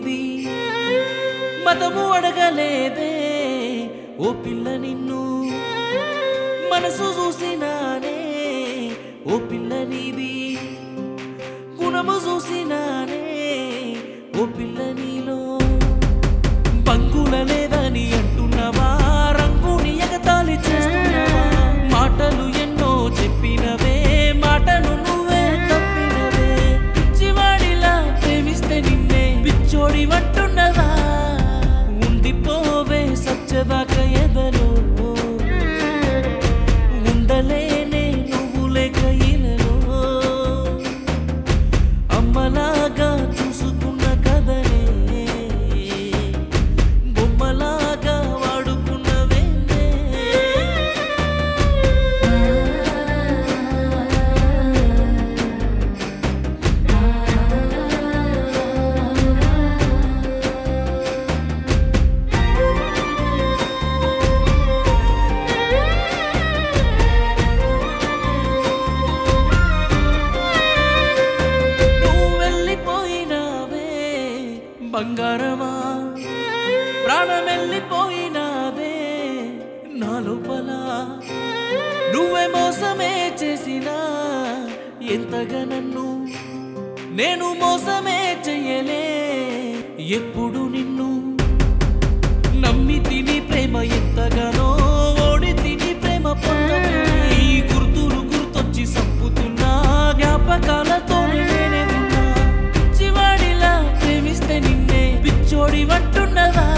నీది మతము అడగలేదే ఓ పిల్ల నిన్ను మనసు చూసినానే ఓ పిల్ల నీది గుణము చూసినానే ఓ పిల్ల నీలో బంగుల లేదని అంటున్నవా రంగుని ఎగతాళి చేస్తున్నవా మాటలు ఎన్నో చెప్పినవే మాటను నువ్వే తప్పినవే పిచ్చివాడిలా ప్రేమిస్తే నిన్నే పిచ్చోడి వంటున్నవా ఉండిపోవే సచ్చదాక ఎదలో ఉండలేనే నువ్వు లేక ఇలలో అమ్మలాగా చూసుకున్న కదనే బొమ్మలాగా వాడుకున్నవేందే నువ్వు వెళ్ళిపోయినావే బంగారమా ప్రాణం వెళ్ళిపోయినావే నా లోపల నువ్వే మోసమే చేసినా ఎంతగా నన్ను నేను మోసమే చెయ్యలే ఎప్పుడు నిన్ను నమ్మి తిని ప్రేమ ఎంతగానో ఓడి తిని ప్రేమ పొందనే ఈ గుర్తులు గుర్తొచ్చి సంపుతున్నా జ్ఞాపకాలతో నేనే ఉన్నా పిచ్చివాడిలా ప్రేమిస్తే నిన్నే పిచ్చోడి వంటున్నదా